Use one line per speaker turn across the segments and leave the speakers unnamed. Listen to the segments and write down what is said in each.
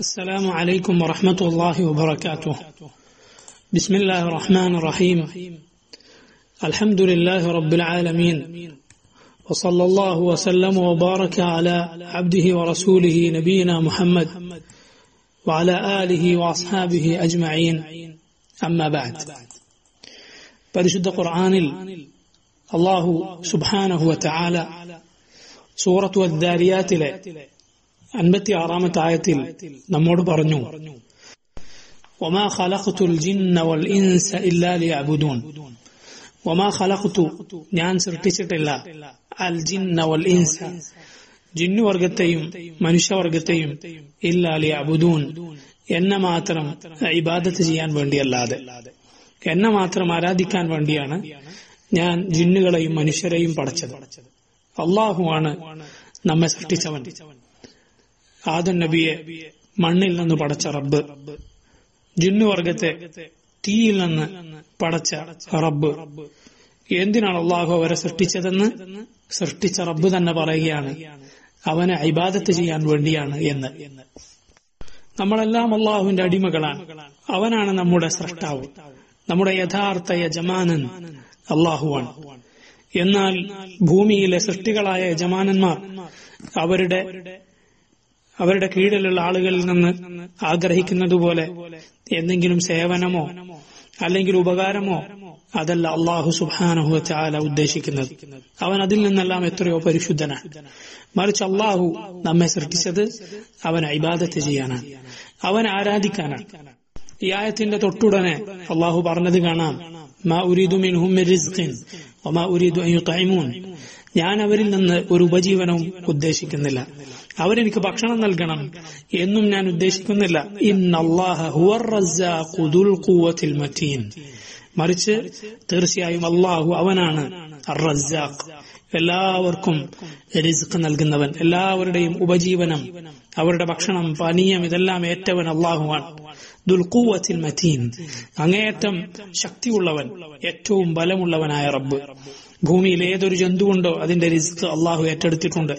السلام عليكم ورحمة الله وبركاته بسم الله الرحمن الرحيم الحمد لله رب العالمين وصلى الله وسلم وبارك على عبده ورسوله نبينا محمد وعلى آله وأصحابه أجمعين أما بعد പരിശുദ്ധ ഖുർആനിൽ അള്ളാഹു സുബ്ഹാനഹു വതആല സൂറത്തു അദ്ദാരിയാത്തിലെ അൻപത്തി ആറാമത്തെ ആയത്തിൽ നമ്മോട് പറഞ്ഞു وما خلقت الجن والإنس إلا ليعبدون وما خلقت ഞാൻ സൃഷ്ടിച്ചിട്ടില്ല അൽ ജിന്ന വൽ ഇൻസ ജിന്നുവർഗത്തെയും മനുഷ്യവർഗത്തെയും ഇല്ലാ ലിയഅബുദൂൻ എന്നെ മാത്രം ഇബാദത്ത് ചെയ്യാൻ വേണ്ടിയല്ലാതെ എന്നെ മാത്രം ആരാധിക്കാൻ വേണ്ടിയാണ് ഞാൻ ജിന്നുകളെയും മനുഷ്യരെയും പടച്ചത് അള്ളാഹുവാണ് നമ്മെ സൃഷ്ടിച്ചവൻ ആദം നബിയെ മണ്ണിൽ നിന്ന് പടച്ച റബ്ബ് ജിന്നുവർഗത്തെ തീയിൽ നിന്ന് പടച്ച റബ്ബ് എന്തിനാണ് അള്ളാഹു അവരെ സൃഷ്ടിച്ചതെന്ന് സൃഷ്ടിച്ച റബ്ബ് തന്നെ പറയുകയാണ് അവനെ ഇബാദത്ത് ചെയ്യാൻ വേണ്ടിയാണ് എന്ന് നമ്മളെല്ലാം അള്ളാഹുവിന്റെ അടിമകളാണ് അവനാണ് നമ്മുടെ സൃഷ്ടാവ് നമ്മുടെ യഥാർത്ഥ യജമാനൻ അള്ളാഹുവാണ് എന്നാൽ ഭൂമിയിലെ സൃഷ്ടികളായ യജമാനന്മാർ അവരുടെ അവരുടെ കീഴിലുള്ള ആളുകളിൽ നിന്ന് ആഗ്രഹിക്കുന്നത് പോലെ എന്തെങ്കിലും സേവനമോ അല്ലെങ്കിൽ ഉപകാരമോ അതല്ല അള്ളാഹു സുബാനഹു ചാല ഉദ്ദേശിക്കുന്നത് അവൻ അതിൽ നിന്നെല്ലാം എത്രയോ പരിശുദ്ധനാണ് മറിച്ച് അള്ളാഹു നമ്മെ സൃഷ്ടിച്ചത് അവൻ ഇബാദത്ത് ചെയ്യാനാണ് അവൻ ആരാധിക്കാനാണ് ഈ ആയത്തിന്റെ തൊട്ടുടനെ അള്ളാഹു പറഞ്ഞത് കാണാം മാ ഉരീദു മിൻഹും റിസ്ഖിൻ വമാ ഉരീദു അൻ യുതഇമൂൻ ഞാൻ അവരിൽ നിന്ന് ഒരു ഉപജീവനവും ഉദ്ദേശിക്കുന്നില്ല അവരെനിക്ക് ഭക്ഷണം നൽകണം എന്നും ഞാൻ ഉദ്ദേശിക്കുന്നില്ല മറ്റീൻ മറിച്ച് തീർച്ചയായും അള്ളാഹു അവനാണ് റസാഖ് എല്ലാവർക്കും റിസ്ക് നൽകുന്നവൻ എല്ലാവരുടെയും ഉപജീവനം അവരുടെ ഭക്ഷണം പാനീയം ഇതെല്ലാം ഏറ്റവൻ അള്ളാഹുവാണ് ദുൽഖൂവത്തിൽ മറ്റീൻ അങ്ങേയറ്റം ശക്തിയുള്ളവൻ ഏറ്റവും ബലമുള്ളവനായ റബ്ബ് ഭൂമിയിൽ ഏതൊരു ജന്തുവുണ്ടോ അതിന്റെ റിസ്ക് അള്ളാഹു ഏറ്റെടുത്തിട്ടുണ്ട്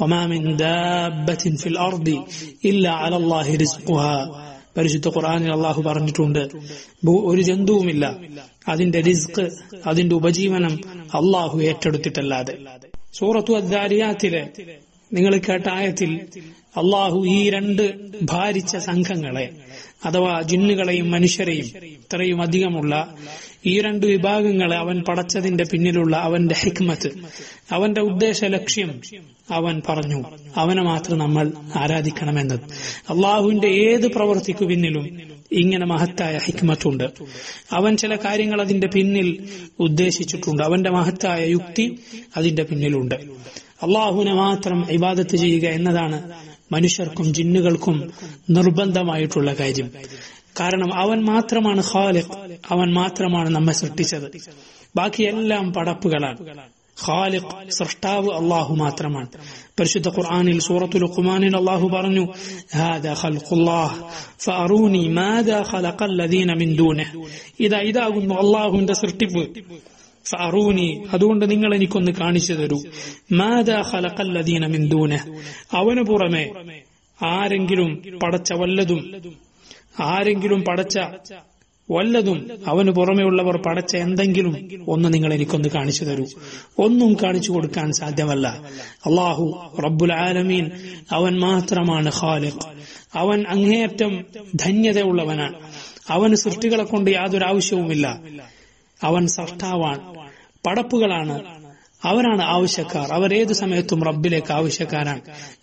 പരിശുദ്ധ ഖുറാനിൽ അള്ളാഹു പറഞ്ഞിട്ടുണ്ട് ഒരു ജന്തുവുമില്ല അതിന്റെ റിസ്ക് അതിന്റെ ഉപജീവനം അള്ളാഹു ഏറ്റെടുത്തിട്ടല്ലാതെ സൂറത്തു അദ്ദാരിയാത്തിലെ നിങ്ങൾ കേട്ട ആയത്തിൽ അള്ളാഹു ഈ രണ്ട് ഭാരിച്ച സംഘങ്ങളെ അഥവാ ജിന്നുകളെയും മനുഷ്യരെയും ഇത്രയും അധികമുള്ള ഈ രണ്ട് വിഭാഗങ്ങളെ അവൻ പടച്ചതിന്റെ പിന്നിലുള്ള അവന്റെ ഹിക്മത്ത് അവന്റെ ഉദ്ദേശ ലക്ഷ്യം അവൻ പറഞ്ഞു അവനെ മാത്രം നമ്മൾ ആരാധിക്കണമെന്നത് അള്ളാഹുവിന്റെ ഏത് പ്രവൃത്തിക്കു പിന്നിലും ഇങ്ങനെ മഹത്തായ ഹിക്മത്തുണ്ട് അവൻ ചില കാര്യങ്ങൾ അതിന്റെ പിന്നിൽ ഉദ്ദേശിച്ചിട്ടുണ്ട് അവന്റെ മഹത്തായ യുക്തി അതിന്റെ പിന്നിലുണ്ട് അള്ളാഹുവിനെ മാത്രം ഇബാദത്ത് ചെയ്യുക എന്നതാണ് മനുഷ്യർക്കും ജിന്നുകൾക്കും നിർബന്ധമായിട്ടുള്ള കാര്യം കാരണം അവൻ മാത്രമാണ് ഖാലിഖ് അവൻ മാത്രമാണ് നമ്മെ സൃഷ്ടിച്ചത് ബാക്കിയെല്ലാം പടപ്പുകളാണ് ഖാലിഖ് സൃഷ്ടാവ് അള്ളാഹു മാത്രമാണ് പരിശുദ്ധ ഖുർആനിൽ സൂറത്തുൽ ഖുമാനിൽ അള്ളാഹു പറഞ്ഞു ഹാദാ ഖൽഖുല്ലാഹ് ഫഅറൂനി മാദാ ഖലഖൽ ലദീന മിൻ ദൂനഹ് ഇതാ ഇതാകുന്നു അള്ളാഹുവിന്റെ സൃഷ്ടിപ്പ് ഫഅറൂനി അതുകൊണ്ട് നിങ്ങൾ എനിക്കൊന്ന് കാണിച്ചു തരൂ മാദാ ഖലഖൽ ലദീന മിൻ ദൂനഹ് അവന് പുറമെ ആരെങ്കിലും പടച്ച വല്ലതും ആരെങ്കിലും പടച്ച വല്ലതും അവന് പുറമെയുള്ളവർ പടച്ച എന്തെങ്കിലും ഒന്ന് നിങ്ങൾ എനിക്കൊന്ന് കാണിച്ചു തരൂ ഒന്നും കാണിച്ചു കൊടുക്കാൻ സാധ്യമല്ല അള്ളാഹു റബ്ബുൽ ആലമീൻ അവൻ മാത്രമാണ് ഖാലിഖ് അവൻ അങ്ങേയറ്റം ധന്യതയുള്ളവനാണ് അവന് സൃഷ്ടികളെ കൊണ്ട് യാതൊരു ആവശ്യവുമില്ല അവൻ സൃഷ്ടാവാണ് പടപ്പുകളാണ് അവരാണ് ആവശ്യക്കാർ അവർ ഏത് സമയത്തും റബ്ബിലേക്ക് ആവശ്യക്കാരാണ്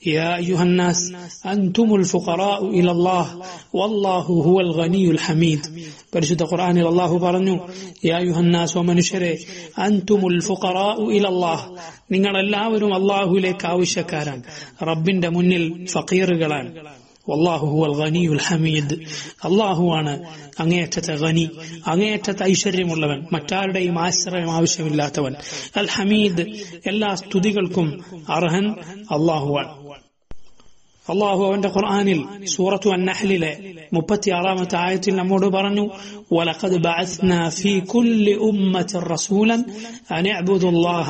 ഹമീദ് പരിശുദ്ധ ഖുർആനിൽ അള്ളാഹു പറഞ്ഞു യാ യുഹന്നാസ് മനുഷ്യരെ അൻതുമുൽ ഇലല്ലാഹ് നിങ്ങൾ എല്ലാവരും അള്ളാഹുലേക്ക് ആവശ്യക്കാരാണ് റബ്ബിന്റെ മുന്നിൽ ഫക്കീറുകളാണ് വല്ലാഹു ഹുവൽ ഗനിയുൽ ഹമീദ് അള്ളാഹുവാണ് അങ്ങേയറ്റത്തെ ഗനി അങ്ങേയറ്റത്തെ ഐശ്വര്യമുള്ളവൻ മറ്റാരുടെയും ആശ്രയം ആവശ്യമില്ലാത്തവൻ അൽ ഹമീദ് എല്ലാ സ്തുതികൾക്കും അർഹൻ അള്ളാഹുവാണ് അള്ളാഹു അവന്റെ ഖുർആനിൽ സൂറത്തു അന്നഹലിലെ മുപ്പത്തിയാറാമത്തെ ആയത്തിൽ നമ്മോട് പറഞ്ഞു വലഖദ് ബഅസ്നാ ഫീ കുല്ലി ഉമ്മത്തിൻ റസൂലൻ അൻ അഅ്ബുദു അല്ലാഹ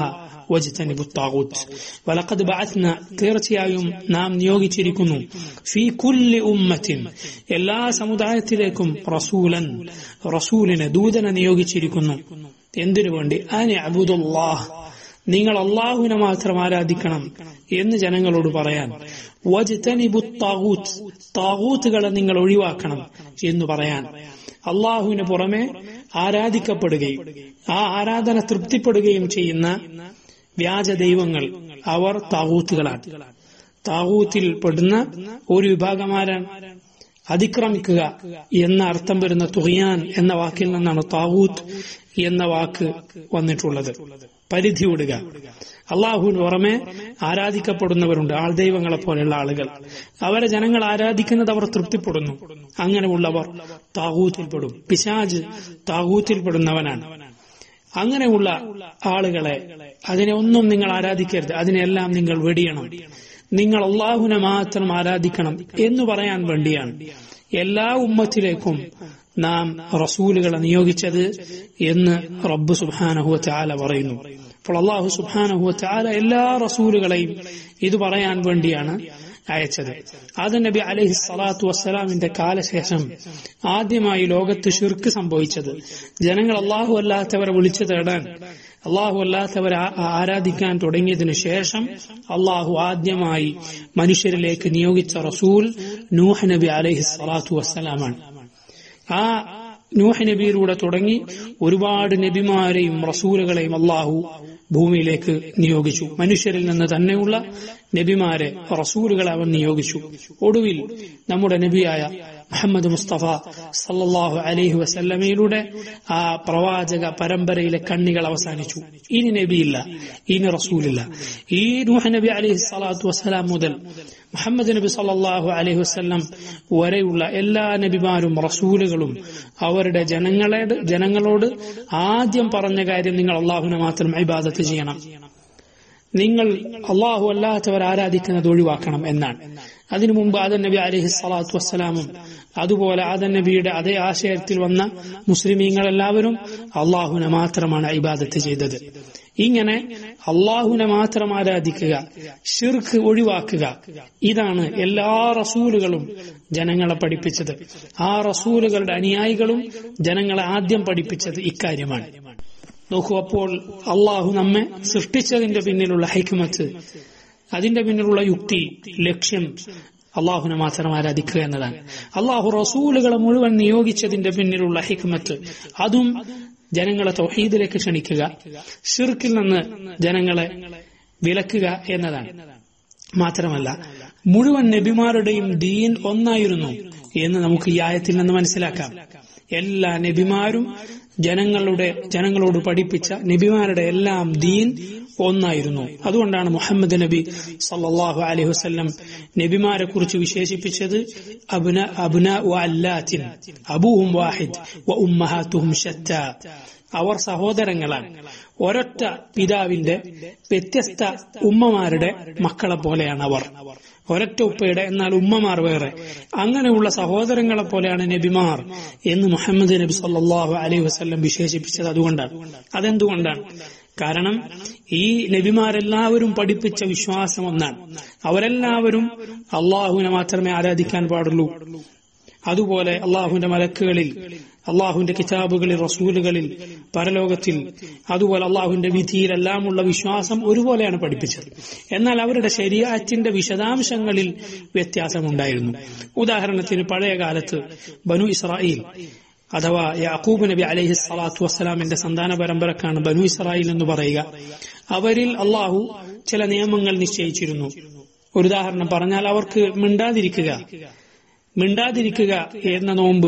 വജ്തനിബു താഗൂത്ത് വലഖദ് ബഅത്ന തീർച്ചയായും നാം നിയോഗിച്ചിരിക്കുന്നു ഫീ കുല്ലി ഉമ്മത്തിൻ എല്ലാ സമുദായത്തിലേക്കും റസൂലൻ റസൂലിനെ ദൂതനെ നിയോഗിച്ചിരിക്കുന്നു എന്തിനു വേണ്ടി അനി അബുദുല്ലാഹ് നിങ്ങൾ അള്ളാഹുവിനെ മാത്രം ആരാധിക്കണം എന്ന് ജനങ്ങളോട് പറയാൻ വജ്തനിബു താഗൂത്ത് താഗൂത്തുകളെ നിങ്ങൾ ഒഴിവാക്കണം എന്ന് പറയാൻ അള്ളാഹുവിന് പുറമെ ആരാധിക്കപ്പെടുകയും ആ ആരാധന തൃപ്തിപ്പെടുകയും ചെയ്യുന്ന വ്യാജ ദൈവങ്ങൾ അവർ താകൂത്തുകളാണ് താകൂത്തിൽ പെടുന്ന ഒരു വിഭാഗമാരാണ് അതിക്രമിക്കുക എന്ന അർത്ഥം വരുന്ന തുഹിയാൻ എന്ന വാക്കിൽ നിന്നാണ് താവൂത്ത് എന്ന വാക്ക് വന്നിട്ടുള്ളത് പരിധി വിടുക അള്ളാഹുവിന് പുറമെ ആരാധിക്കപ്പെടുന്നവരുണ്ട് ആൾ ദൈവങ്ങളെ പോലെയുള്ള ആളുകൾ അവരെ ജനങ്ങൾ ആരാധിക്കുന്നത് അവർ തൃപ്തിപ്പെടുന്നു അങ്ങനെയുള്ളവർ താകൂത്തിൽപ്പെടും പിശാജ് താകൂത്തിൽപ്പെടുന്നവനാണ് അങ്ങനെയുള്ള ആളുകളെ അതിനെ ഒന്നും നിങ്ങൾ ആരാധിക്കരുത് അതിനെല്ലാം നിങ്ങൾ വെടിയണം നിങ്ങൾ അള്ളാഹുവിനെ മാത്രം ആരാധിക്കണം എന്ന് പറയാൻ വേണ്ടിയാണ് എല്ലാ ഉമ്മത്തിലേക്കും നാം റസൂലുകളെ നിയോഗിച്ചത് എന്ന് റബ്ബ് സുബാനഹുവ ചാല പറയുന്നു അപ്പോൾ അള്ളാഹു സുബാനഹുവ ചാല എല്ലാ റസൂലുകളെയും ഇത് പറയാൻ വേണ്ടിയാണ് അയച്ചത് അത് നബി അലഹി സ്വലാത്തു വസ്സലാമിന്റെ കാലശേഷം ആദ്യമായി ലോകത്ത് ഷിർക്ക് സംഭവിച്ചത് ജനങ്ങൾ അള്ളാഹു അല്ലാത്തവരെ വിളിച്ചു തേടാൻ അള്ളാഹു അല്ലാത്തവരെ ആരാധിക്കാൻ തുടങ്ങിയതിനു ശേഷം അള്ളാഹു ആദ്യമായി മനുഷ്യരിലേക്ക് നിയോഗിച്ച റസൂൽ നൂഹ് നബി അലഹി സ്വലാത്തു വസ്സലാമാണ് ആ നൂഹ് നബിയിലൂടെ തുടങ്ങി ഒരുപാട് നബിമാരെയും റസൂലുകളെയും അള്ളാഹു ഭൂമിയിലേക്ക് നിയോഗിച്ചു മനുഷ്യരിൽ നിന്ന് തന്നെയുള്ള നബിമാരെ റസൂലുകളെ അവൻ നിയോഗിച്ചു ഒടുവിൽ നമ്മുടെ നബിയായ മുഹമ്മദ് മുസ്തഫ സല്ലാഹു അലഹി വസല്ലമയിലൂടെ ആ പ്രവാചക പരമ്പരയിലെ കണ്ണികൾ അവസാനിച്ചു ഇനി നബിയില്ല ഇനി റസൂലില്ല ഈ നൂഹ നബി അലഹി സ്വലാത്തു വസ്സലാം മുതൽ മുഹമ്മദ് നബി സല്ലാഹു അലഹി വസ്ല്ലം വരെയുള്ള എല്ലാ നബിമാരും റസൂലുകളും അവരുടെ ജനങ്ങളെ ജനങ്ങളോട് ആദ്യം പറഞ്ഞ കാര്യം നിങ്ങൾ അള്ളാഹുവിനെ മാത്രം ഇബാദത്ത് ചെയ്യണം നിങ്ങൾ അള്ളാഹു അല്ലാത്തവർ ആരാധിക്കുന്നത് ഒഴിവാക്കണം എന്നാണ് അതിനു മുമ്പ് ആദൻ നബി അലഹി സ്വലാത്തു വസ്സലാമും അതുപോലെ ആദൻ നബിയുടെ അതേ ആശയത്തിൽ വന്ന മുസ്ലിമീങ്ങൾ എല്ലാവരും അള്ളാഹുവിനെ മാത്രമാണ് ഇബാദത്ത് ചെയ്തത് ഇങ്ങനെ അള്ളാഹുവിനെ മാത്രം ആരാധിക്കുക ഷിർക്ക് ഒഴിവാക്കുക ഇതാണ് എല്ലാ റസൂലുകളും ജനങ്ങളെ പഠിപ്പിച്ചത് ആ റസൂലുകളുടെ അനുയായികളും ജനങ്ങളെ ആദ്യം പഠിപ്പിച്ചത് ഇക്കാര്യമാണ് നോക്കൂ അപ്പോൾ അള്ളാഹു നമ്മെ സൃഷ്ടിച്ചതിന്റെ പിന്നിലുള്ള ഹൈക്കുമത്ത് അതിന്റെ പിന്നിലുള്ള യുക്തി ലക്ഷ്യം അള്ളാഹുനെ മാത്രം ആരാധിക്കുക എന്നതാണ് അള്ളാഹു റസൂലുകളെ മുഴുവൻ നിയോഗിച്ചതിന്റെ പിന്നിലുള്ള ഹിക്മത്ത് അതും ജനങ്ങളെ തൗഹീദിലേക്ക് ക്ഷണിക്കുക ഷിർക്കിൽ നിന്ന് ജനങ്ങളെ വിലക്കുക എന്നതാണ് മാത്രമല്ല മുഴുവൻ നബിമാരുടെയും ദീൻ ഒന്നായിരുന്നു എന്ന് നമുക്ക് ഈ ആയത്തിൽ നിന്ന് മനസ്സിലാക്കാം എല്ലാ നബിമാരും ജനങ്ങളുടെ ജനങ്ങളോട് പഠിപ്പിച്ച നബിമാരുടെ എല്ലാം ദീൻ ഒന്നായിരുന്നു അതുകൊണ്ടാണ് മുഹമ്മദ് നബി സല്ലാഹു അലൈഹി വസ്ല്ലം നബിമാരെ കുറിച്ച് വിശേഷിപ്പിച്ചത് അബ്ന അബ്ന അല്ലാത്തിൻ അബൂഹും വാഹിദ് വ ഉമ്മഹാത്തുഹും ഷത്ത അവർ സഹോദരങ്ങളാണ് ഒരൊറ്റ പിതാവിന്റെ വ്യത്യസ്ത ഉമ്മമാരുടെ മക്കളെ പോലെയാണ് അവർ ഒരൊറ്റ ഉപ്പയുടെ എന്നാൽ ഉമ്മമാർ വേറെ അങ്ങനെയുള്ള സഹോദരങ്ങളെ പോലെയാണ് നബിമാർ എന്ന് മുഹമ്മദ് നബി സല്ലാഹു അലൈഹി വസ്ല്ലം വിശേഷിപ്പിച്ചത് അതുകൊണ്ടാണ് അതെന്തുകൊണ്ടാണ് കാരണം ഈ നബിമാരെല്ലാവരും പഠിപ്പിച്ച വിശ്വാസം ഒന്നാണ് അവരെല്ലാവരും അള്ളാഹുവിനെ മാത്രമേ ആരാധിക്കാൻ പാടുള്ളൂ അതുപോലെ അള്ളാഹുവിന്റെ മലക്കുകളിൽ അള്ളാഹുവിന്റെ കിതാബുകളിൽ റസൂലുകളിൽ പരലോകത്തിൽ അതുപോലെ അള്ളാഹുവിന്റെ വിധിയിലെല്ലാമുള്ള വിശ്വാസം ഒരുപോലെയാണ് പഠിപ്പിച്ചത് എന്നാൽ അവരുടെ ശരീരത്തിന്റെ വിശദാംശങ്ങളിൽ വ്യത്യാസമുണ്ടായിരുന്നു ഉദാഹരണത്തിന് പഴയ കാലത്ത് ബനു ഇസ്രായേൽ അഥവാ യാക്കൂബ് നബി അലൈഹി സ്വലാത്തു വസ്സലാമിന്റെ സന്താന പരമ്പരക്കാണ് ബനു ഇസ്രായേൽ എന്ന് പറയുക അവരിൽ അള്ളാഹു ചില നിയമങ്ങൾ നിശ്ചയിച്ചിരുന്നു ഒരു ഉദാഹരണം പറഞ്ഞാൽ അവർക്ക് മിണ്ടാതിരിക്കുക മിണ്ടാതിരിക്കുക എന്ന നോമ്പ്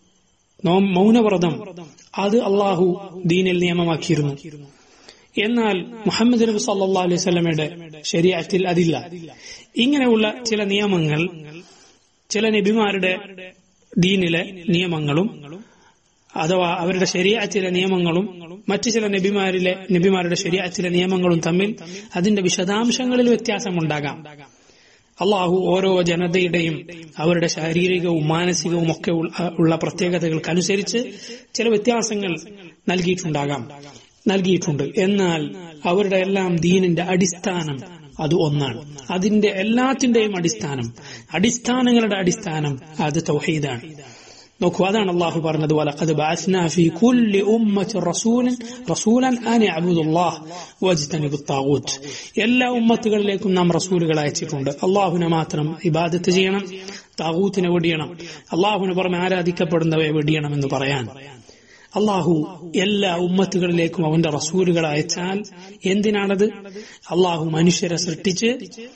മൗനവ്രതം അത് അള്ളാഹു ദീനിൽ നിയമമാക്കിയിരുന്നു എന്നാൽ മുഹമ്മദ് നബി സല്ലാ അലൈഹി സ്വലമയുടെ ശരീരത്തിൽ അതില്ല ഇങ്ങനെയുള്ള ചില നിയമങ്ങൾ ചില നബിമാരുടെ ദീനിലെ നിയമങ്ങളും അഥവാ അവരുടെ ശരീരത്തിലെ നിയമങ്ങളും മറ്റു ചില നബിമാരിലെ നബിമാരുടെ ശരീരത്തിലെ നിയമങ്ങളും തമ്മിൽ അതിന്റെ വിശദാംശങ്ങളിൽ വ്യത്യാസമുണ്ടാകാം അള്ളാഹു ഓരോ ജനതയുടെയും അവരുടെ ശാരീരികവും മാനസികവും ഒക്കെ ഉള്ള പ്രത്യേകതകൾക്കനുസരിച്ച് ചില വ്യത്യാസങ്ങൾ നൽകിയിട്ടുണ്ടാകാം നൽകിയിട്ടുണ്ട് എന്നാൽ അവരുടെ എല്ലാം ദീനിന്റെ അടിസ്ഥാനം അത് ഒന്നാണ് അതിന്റെ എല്ലാത്തിന്റെയും അടിസ്ഥാനം അടിസ്ഥാനങ്ങളുടെ അടിസ്ഥാനം അത് തൗഹീദാണ് നോക്കൂ അതാണ് അള്ളാഹു പറഞ്ഞത് വലഖദ് ബഅസ്നാ ഫീ കുല്ലി ഉമ്മത്തിൻ റസൂലൻ റസൂലൻ അൻ അബ്ദുല്ലാഹ് വജ്തനിബു താഗൂത്ത് എല്ലാ ഉമ്മത്തുകളിലേക്കും നാം റസൂലുകൾ അയച്ചിട്ടുണ്ട് അള്ളാഹുവിനെ മാത്രം ഇബാദത്ത് ചെയ്യണം താഗൂത്തിനെ വെടിയണം അള്ളാഹുവിന് പുറമെ ആരാധിക്കപ്പെടുന്നവയെ വെടിയണം എന്ന് പറയാൻ അള്ളാഹു എല്ലാ ഉമ്മത്തുകളിലേക്കും അവന്റെ റസൂലുകൾ അയച്ചാൽ എന്തിനാണത് അള്ളാഹു മനുഷ്യരെ സൃഷ്ടിച്ച്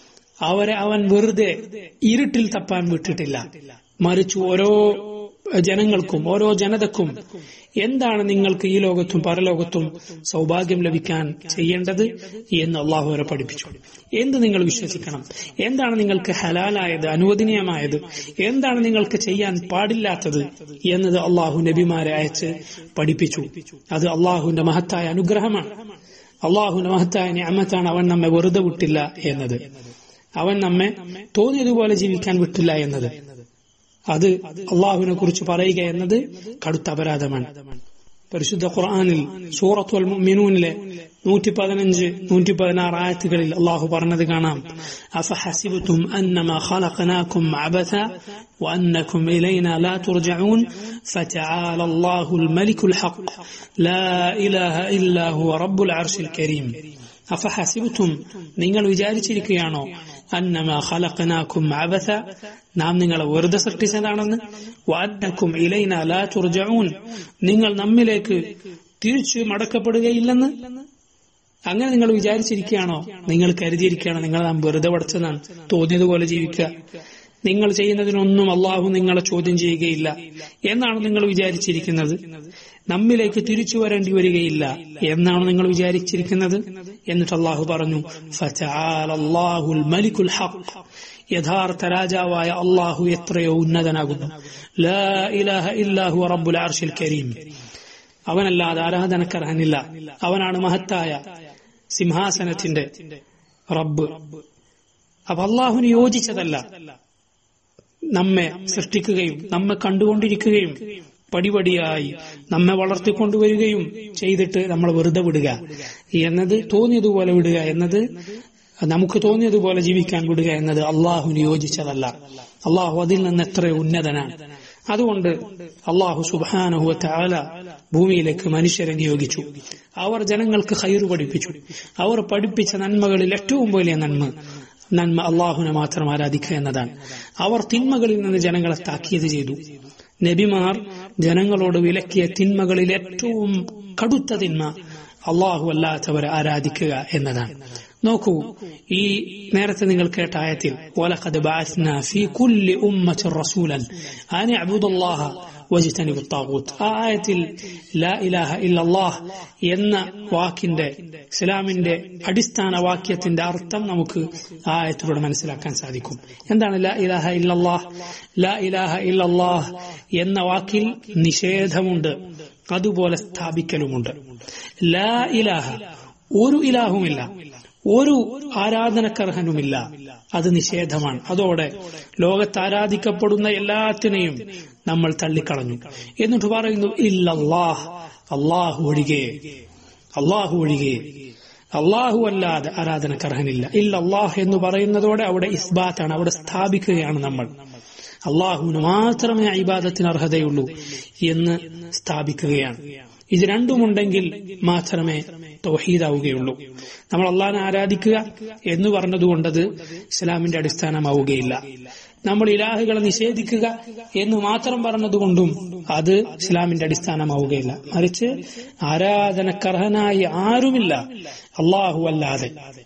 അവരെ അവൻ വെറുതെ ഇരുട്ടിൽ തപ്പാൻ വിട്ടിട്ടില്ല മറിച്ച് ഓരോ ജനങ്ങൾക്കും ഓരോ ജനതക്കും എന്താണ് നിങ്ങൾക്ക് ഈ ലോകത്തും പരലോകത്തും സൗഭാഗ്യം ലഭിക്കാൻ ചെയ്യേണ്ടത് എന്ന് അള്ളാഹു അവരെ പഠിപ്പിച്ചു എന്ത് നിങ്ങൾ വിശ്വസിക്കണം എന്താണ് നിങ്ങൾക്ക് ഹലാലായത് അനുവദനീയമായത് എന്താണ് നിങ്ങൾക്ക് ചെയ്യാൻ പാടില്ലാത്തത് എന്നത് അള്ളാഹു നബിമാരെ അയച്ച് പഠിപ്പിച്ചു അത് അള്ളാഹുവിന്റെ മഹത്തായ അനുഗ്രഹമാണ് അള്ളാഹുവിന്റെ മഹത്തായ ഞാമത്താണ് അവൻ നമ്മെ വെറുതെ വിട്ടില്ല എന്നത് അവൻ നമ്മെ തോന്നിയതുപോലെ ജീവിക്കാൻ വിട്ടില്ല എന്നത് അത് അള്ളാഹുവിനെ കുറിച്ച് പറയുക എന്നത് കടുത്ത അപരാധമാണ് പരിശുദ്ധ ഖുർആാനിൽ സൂറത്തുൽ മുഅ്മിനൂനിലെ നൂറ്റി പതിനഞ്ച് നൂറ്റി പതിനാറ് ആയത്തുകളിൽ അള്ളാഹു പറഞ്ഞത് കാണാം അഫഹസിബത്തും അന്നമ ഖലഖനാകും അബഥ وأنكم إلينا لا ترجعون فتعالى الله الملك الحق لا إله إلا هو رب العرش الكريم അഫഹസിബത്തും നിങ്ങൾ വിചാരിച്ചിരിക്കുകയാണോ അന്നമ ഖലഖനാകും അബഥ നാം നിങ്ങളെ വെറുതെ സൃഷ്ടിച്ചതാണെന്ന് വാന്നക്കും ഇലൈന ലാ തുർജഊൻ നിങ്ങൾ നമ്മിലേക്ക് തിരിച്ചു മടക്കപ്പെടുകയില്ലെന്ന് അങ്ങനെ നിങ്ങൾ വിചാരിച്ചിരിക്കുകയാണോ നിങ്ങൾ കരുതിയിരിക്കുകയാണോ നിങ്ങൾ നാം വെറുതെ പഠിച്ചതാണ് തോന്നിയതുപോലെ ജീവിക്കുക നിങ്ങൾ ചെയ്യുന്നതിനൊന്നും അള്ളാഹു നിങ്ങളെ ചോദ്യം ചെയ്യുകയില്ല എന്നാണ് നിങ്ങൾ വിചാരിച്ചിരിക്കുന്നത് നമ്മിലേക്ക് തിരിച്ചു വരേണ്ടി വരികയില്ല എന്നാണ് നിങ്ങൾ വിചാരിച്ചിരിക്കുന്നത് എന്നിട്ട് അള്ളാഹു പറഞ്ഞു ഫതആലല്ലാഹുൽ മലിക്കുൽ ഹഖ് യഥാർത്ഥ രാജാവായ അള്ളാഹു എത്രയോ ഉന്നതനാകുന്നു ലാ ഇലാഹ ഇല്ലാഹു റബ്ബുൽ അർഷിൽ കരീം അവനല്ലാതെ ആരാധനക്കർഹനില്ല അവനാണ് മഹത്തായ സിംഹാസനത്തിന്റെ റബ്ബ് അപ്പൊ അള്ളാഹുവിന് യോജിച്ചതല്ല നമ്മെ സൃഷ്ടിക്കുകയും നമ്മെ കണ്ടുകൊണ്ടിരിക്കുകയും പടിപടിയായി നമ്മെ വളർത്തിക്കൊണ്ടുവരികയും ചെയ്തിട്ട് നമ്മൾ വെറുതെ വിടുക എന്നത് തോന്നിയതുപോലെ വിടുക എന്നത് നമുക്ക് തോന്നിയതുപോലെ ജീവിക്കാൻ വിടുക എന്നത് അള്ളാഹുവിന് യോജിച്ചതല്ല അള്ളാഹു അതിൽ നിന്ന് എത്ര ഉന്നതനാണ് അതുകൊണ്ട് അള്ളാഹു സുബാനഹുവ താല ഭൂമിയിലേക്ക് മനുഷ്യരെ നിയോഗിച്ചു അവർ ജനങ്ങൾക്ക് ഹൈറ് പഠിപ്പിച്ചു അവർ പഠിപ്പിച്ച നന്മകളിൽ ഏറ്റവും വലിയ നന്മ നന്മ അള്ളാഹുനെ മാത്രം ആരാധിക്കുക എന്നതാണ് അവർ തിന്മകളിൽ നിന്ന് ജനങ്ങളെ താക്കിയത് ചെയ്തു നബിമാർ ജനങ്ങളോട് വിലക്കിയ തിന്മകളിൽ ഏറ്റവും കടുത്ത തിന്മ അള്ളാഹു അല്ലാത്തവരെ ആരാധിക്കുക എന്നതാണ് നോക്കൂ ഈ നേരത്തെ നിങ്ങൾ കേട്ട ആയത്തിൽ وَلَقَدْ بَعَثْنَا فِي كُلِّ أُمَّةٍ رَسُولًا أَنِ اعْبُدُوا اللَّهَ وَاجْتَنِبُوا الطَّاغُوتَ ആ ആയത്തിൽ ലാ ഇലാഹ ഇല്ലല്ലാഹ് എന്ന വാക്കിന്റെ ഇസ്ലാമിന്റെ അടിസ്ഥാന വാക്യത്തിന്റെ അർത്ഥം നമുക്ക് ആ ആയത്തിലൂടെ മനസ്സിലാക്കാൻ സാധിക്കും എന്താണ് ലാ ഇലാഹ ഇല്ലല്ലാഹ് ലാ ഇലാഹ ഇല്ലല്ലാഹ് എന്ന വാക്കിൽ നിഷേധമുണ്ട് അതുപോലെ സ്ഥാപിക്കലുമുണ്ട് ലാ ഇലാഹ ഒരു ഇലാഹുമില്ല ഒരു ആരാധനക്കർഹനുമില്ല അത് നിഷേധമാണ് അതോടെ ലോകത്ത് ആരാധിക്കപ്പെടുന്ന എല്ലാത്തിനെയും നമ്മൾ തള്ളിക്കളഞ്ഞു എന്നിട്ട് പറയുന്നു ഇല്ലല്ലാഹ് അള്ളാഹു ഒഴികെ അള്ളാഹു ഒഴികെ അള്ളാഹു അല്ലാതെ ആരാധനക്കർഹനില്ല ഇല്ല അള്ളാഹ് എന്ന് പറയുന്നതോടെ അവിടെ ഇസ്ബാത്താണ് അവിടെ സ്ഥാപിക്കുകയാണ് നമ്മൾ അള്ളാഹുവിന് മാത്രമേ ഇബാദത്തിന് അർഹതയുള്ളൂ എന്ന് സ്ഥാപിക്കുകയാണ് ഇത് രണ്ടുമുണ്ടെങ്കിൽ മാത്രമേ തൗഹീദാവുകയുള്ളൂ നമ്മൾ അള്ളാഹിനെ ആരാധിക്കുക എന്ന് പറഞ്ഞതുകൊണ്ടത് ഇസ്ലാമിന്റെ അടിസ്ഥാനമാവുകയില്ല നമ്മൾ ഇലാഹുകളെ നിഷേധിക്കുക എന്ന് മാത്രം പറഞ്ഞതുകൊണ്ടും അത് ഇസ്ലാമിന്റെ അടിസ്ഥാനമാവുകയില്ല മറിച്ച് ആരാധനക്കർഹനായി ആരുമില്ല അള്ളാഹു അല്ലാതെ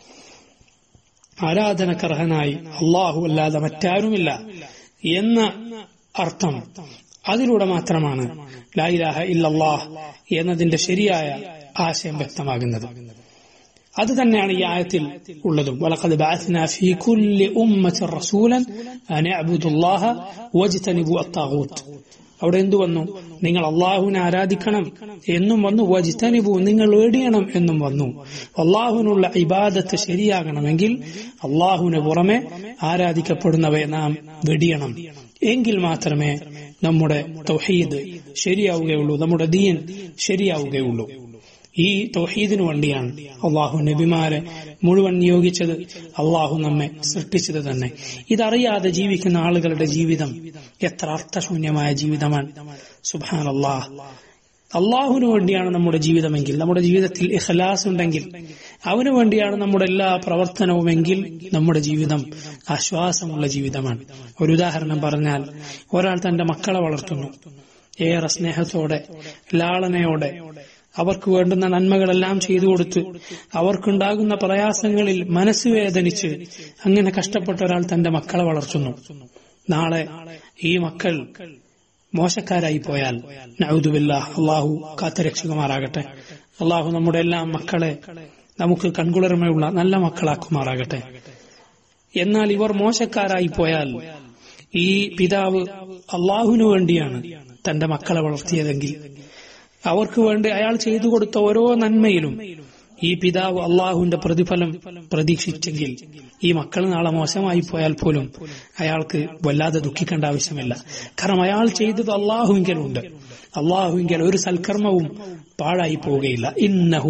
ആരാധനക്കർഹനായി അള്ളാഹു അല്ലാതെ മറ്റാരുമില്ല എന്ന അർത്ഥം അതിലൂടെ മാത്രമാണ് ലായിലാഹ ഇല്ലല്ലാഹ് എന്നതിന്റെ ശരിയായ ആശയം വ്യക്തമാകുന്നത് അത് തന്നെയാണ് ഈ ആയത്തിൽ ഉള്ളതും വലഖദ് ബഅത്നാ ഫീ കുല്ലി ഉമ്മത്തിൻ റസൂലൻ അൻ അഅ്ബുദുല്ലാഹ വജ്തനിബു അത്താഗൂത്ത് അവിടെ എന്തു വന്നു നിങ്ങൾ അള്ളാഹുവിനെ ആരാധിക്കണം എന്നും വന്നു വജ്തനിബു നിങ്ങൾ വേടിയണം എന്നും വന്നു അള്ളാഹുവിനുള്ള ഇബാദത്ത് ശരിയാകണമെങ്കിൽ അള്ളാഹുവിന് പുറമെ ആരാധിക്കപ്പെടുന്നവയെ നാം വെടിയണം എങ്കിൽ മാത്രമേ നമ്മുടെ തൗഹീദ് ശരിയാവുകയുള്ളൂ നമ്മുടെ ദീൻ ശരിയാവുകയുള്ളൂ ഈ തൗഹീദിനു വേണ്ടിയാണ് അള്ളാഹു നബിമാരെ മുഴുവൻ നിയോഗിച്ചത് അള്ളാഹു നമ്മെ സൃഷ്ടിച്ചത് തന്നെ ഇതറിയാതെ ജീവിക്കുന്ന ആളുകളുടെ ജീവിതം എത്ര അർത്ഥശൂന്യമായ ജീവിതമാണ് സുബാൻ അള്ളാഹ് അള്ളാഹുവിന് വേണ്ടിയാണ് നമ്മുടെ ജീവിതമെങ്കിൽ നമ്മുടെ ജീവിതത്തിൽ ഇഖലാസ് ഉണ്ടെങ്കിൽ അവന് വേണ്ടിയാണ് നമ്മുടെ എല്ലാ പ്രവർത്തനവുമെങ്കിൽ നമ്മുടെ ജീവിതം ആശ്വാസമുള്ള ജീവിതമാണ് ഒരു ഉദാഹരണം പറഞ്ഞാൽ ഒരാൾ തന്റെ മക്കളെ വളർത്തുന്നു ഏറെ സ്നേഹത്തോടെ ലാളനയോടെ അവർക്ക് വേണ്ടുന്ന നന്മകളെല്ലാം ചെയ്തു കൊടുത്ത് അവർക്കുണ്ടാകുന്ന പ്രയാസങ്ങളിൽ മനസ്സ് വേദനിച്ച് അങ്ങനെ കഷ്ടപ്പെട്ട ഒരാൾ തന്റെ മക്കളെ വളർത്തുന്നു നാളെ ഈ മക്കൾ മോശക്കാരായി പോയാൽ നഴുതുവില്ല അള്ളാഹു കാത്തുരക്ഷകുമാറാകട്ടെ അള്ളാഹു നമ്മുടെ എല്ലാ മക്കളെ നമുക്ക് കൺകുളിർമയുള്ള നല്ല മക്കളാക്കുമാറാകട്ടെ എന്നാൽ ഇവർ മോശക്കാരായി പോയാൽ ഈ പിതാവ് അള്ളാഹുവിനു വേണ്ടിയാണ് തന്റെ മക്കളെ വളർത്തിയതെങ്കിൽ അവർക്ക് വേണ്ടി അയാൾ ചെയ്തു കൊടുത്ത ഓരോ നന്മയിലും ഈ പിതാവ് അള്ളാഹുവിന്റെ പ്രതിഫലം പ്രതീക്ഷിച്ചെങ്കിൽ ഈ മക്കൾ നാളെ മോശമായി പോയാൽ പോലും അയാൾക്ക് വല്ലാതെ ദുഃഖിക്കേണ്ട ആവശ്യമില്ല കാരണം അയാൾ ചെയ്തത് അള്ളാഹുവിങ്കലുണ്ട് അള്ളാഹുവിങ്കൽ ഒരു സൽക്കർമ്മവും പാഴായി പോവുകയില്ല ഇന്നഹു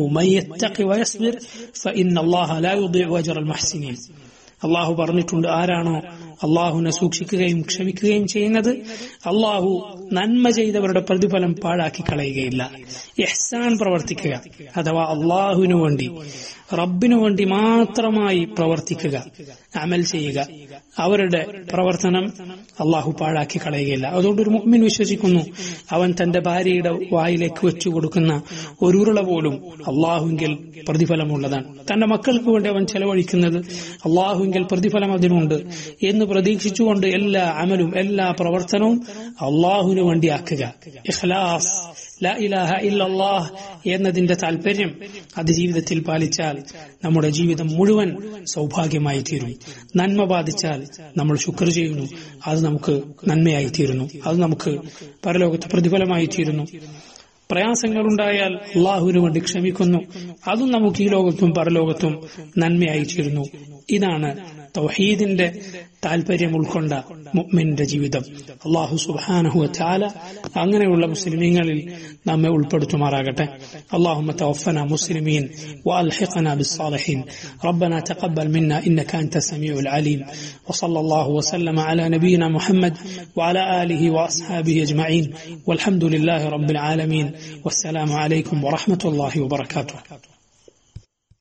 അള്ളാഹു പറഞ്ഞിട്ടുണ്ട് ആരാണോ അള്ളാഹുവിനെ സൂക്ഷിക്കുകയും ക്ഷമിക്കുകയും ചെയ്യുന്നത് അള്ളാഹു നന്മ ചെയ്തവരുടെ പ്രതിഫലം പാഴാക്കി കളയുകയില്ല എഹ്സാൻ പ്രവർത്തിക്കുക അഥവാ അള്ളാഹുവിനു വേണ്ടി റബ്ബിനു വേണ്ടി മാത്രമായി പ്രവർത്തിക്കുക അമൽ ചെയ്യുക അവരുടെ പ്രവർത്തനം അള്ളാഹു പാഴാക്കി കളയുകയില്ല അതുകൊണ്ട് ഒരു മുഗ്മിൻ വിശ്വസിക്കുന്നു അവൻ തന്റെ ഭാര്യയുടെ വായിലേക്ക് വെച്ചു കൊടുക്കുന്ന ഒരു ഉരുള പോലും അള്ളാഹുവിങ്കിൽ പ്രതിഫലമുള്ളതാണ് തന്റെ മക്കൾക്ക് വേണ്ടി അവൻ ചെലവഴിക്കുന്നത് അള്ളാഹുവിങ്കിൽ പ്രതിഫലം അതിനുണ്ട് എന്ന് പ്രതീക്ഷിച്ചുകൊണ്ട് എല്ലാ അമലും എല്ലാ പ്രവർത്തനവും അള്ളാഹുവിനു വേണ്ടി ആക്കുക ഇഖ്ലാസ് ലാ ഇലാഹ ഇല്ലല്ലാഹ് എന്നതിന്റെ താല്പര്യം അത് ജീവിതത്തിൽ പാലിച്ചാൽ നമ്മുടെ ജീവിതം മുഴുവൻ സൗഭാഗ്യമായി തീരും നന്മ ബാധിച്ചാൽ നമ്മൾ ശുക്ർ ചെയ്യുന്നു അത് നമുക്ക് നന്മയായി തീരുന്നു അത് നമുക്ക് പരലോകത്ത് പ്രതിഫലമായി തീരുന്നു പ്രയാസങ്ങളുണ്ടായാൽ അള്ളാഹുവിനു വേണ്ടി ക്ഷമിക്കുന്നു അതും നമുക്ക് ഈ ലോകത്തും പരലോകത്തും നന്മയായി ചേരുന്നു ഇതാണ് തൗഹീദിന്റെ താല്പര്യം ഉൾക്കൊണ്ട മുഅ്മിന്റെ ജീവിതം അള്ളാഹു സുബ്ഹാനഹു വതആല അങ്ങനെയുള്ള മുസ്ലിമീങ്ങളിൽ നമ്മെ ഉൾപ്പെടുത്തുമാറാകട്ടെ اللهم توفنا مسلمين والحقنا بالصالحين ربنا تقبل منا انك انت السميع العليم وصلى الله وسلم على نبينا محمد وعلى اله واصحابه اجمعين والحمد لله رب العالمين والسلام عليكم ورحمه الله وبركاته